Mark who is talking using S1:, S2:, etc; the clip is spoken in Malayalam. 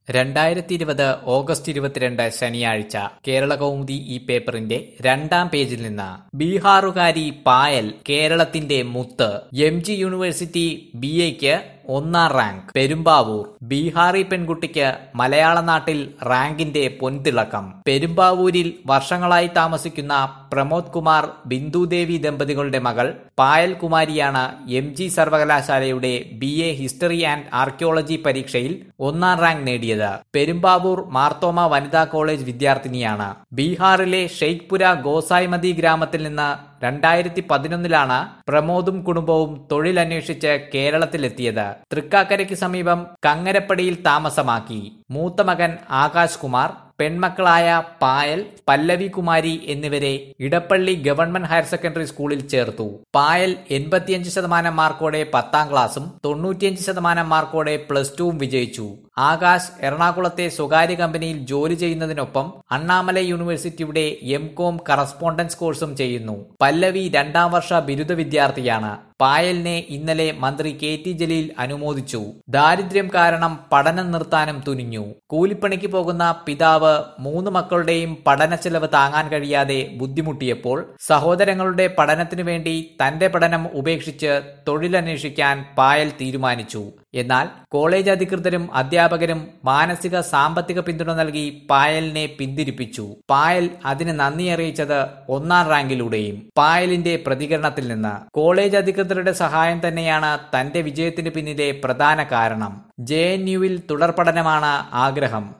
S1: രണ്ടായിരത്തി ഇരുപത് ഓഗസ്റ്റ് ഇരുപത്തിരണ്ട് ശനിയാഴ്ച കേരളകൗമുദി ഈ പേപ്പറിന്റെ രണ്ടാം പേജിൽ നിന്ന് ബീഹാറുകാരി പായൽ കേരളത്തിന്റെ മുത്ത് എം ജി യൂണിവേഴ്സിറ്റി ബി എക്ക് ഒന്നാം റാങ്ക് പെരുമ്പാവൂർ ബീഹാറി പെൺകുട്ടിക്ക് മലയാള നാട്ടിൽ റാങ്കിന്റെ പൊൻതിളക്കം പെരുമ്പാവൂരിൽ വർഷങ്ങളായി താമസിക്കുന്ന പ്രമോദ് കുമാർ ബിന്ദുദേവി ദമ്പതികളുടെ മകൾ പായൽ കുമാരിയാണ് എം ജി സർവകലാശാലയുടെ B A history and archaeology പരീക്ഷയിൽ ഒന്നാം റാങ്ക് നേടിയത് പെരുമ്പാവൂർ മാർത്തോമ വനിതാ കോളേജ് വിദ്യാർത്ഥിനിയാണ് ബീഹാറിലെ ഷെയ്ഖ്പുര ഗോസായ്മതി ഗ്രാമത്തിൽ നിന്ന് രണ്ടായിരത്തി പതിനൊന്നിലാണ് പ്രമോദും കുടുംബവും തൊഴിലന്വേഷിച്ച് കേരളത്തിലെത്തിയത് തൃക്കാക്കരയ്ക്ക് സമീപം കങ്ങരപ്പടിയിൽ താമസമാക്കി മൂത്ത മകൻ ആകാശ് കുമാർ പെൺമക്കളായ പായൽ പല്ലവി കുമാരി എന്നിവരെ ഇടപ്പള്ളി ഗവൺമെന്റ് ഹയർ സെക്കൻഡറി സ്കൂളിൽ ചേർത്തു പായൽ എൺപത്തിയഞ്ച് ശതമാനം മാർക്കോടെ പത്താം ക്ലാസും തൊണ്ണൂറ്റിയഞ്ച് ശതമാനം മാർക്കോടെ പ്ലസ് ടുവും വിജയിച്ചു ആകാശ് എറണാകുളത്തെ സ്വകാര്യ കമ്പനിയിൽ ജോലി ചെയ്യുന്നതിനൊപ്പം അണ്ണാമല യൂണിവേഴ്സിറ്റിയുടെ എം കോം കറസ്പോണ്ടൻസ് കോഴ്സും ചെയ്യുന്നു പല്ലവി രണ്ടാം വർഷ ബിരുദ വിദ്യാർത്ഥിയാണ് പായലിനെ ഇന്നലെ മന്ത്രി കെ ടി ജലീൽ അനുമോദിച്ചു ദാരിദ്ര്യം കാരണം പഠനം നിർത്താനും തുനിഞ്ഞു കൂലിപ്പണിക്ക് പോകുന്ന പിതാവ് മൂന്ന് മക്കളുടെയും പഠന ചെലവ് താങ്ങാൻ കഴിയാതെ ബുദ്ധിമുട്ടിയപ്പോൾ സഹോദരങ്ങളുടെ പഠനത്തിനു വേണ്ടി തന്റെ പഠനം ഉപേക്ഷിച്ച് തൊഴിലന്വേഷിക്കാൻ പായൽ തീരുമാനിച്ചു എന്നാൽ കോളേജ് അധികൃതരും അധ്യാപകരും മാനസിക സാമ്പത്തിക പിന്തുണ നൽകി പായലിനെ പിന്തിരിപ്പിച്ചു പായൽ അതിന് നന്ദി അറിയിച്ചത് ഒന്നാം റാങ്കിലൂടെയും പായലിന്റെ പ്രതികരണത്തിൽ നിന്ന് കോളേജ് അധികൃതരുടെ സഹായം തന്നെയാണ് തന്റെ വിജയത്തിന് പിന്നിലെ പ്രധാന കാരണം ജെ എൻ യുവിൽ തുടർ പഠനമാണ് ആഗ്രഹം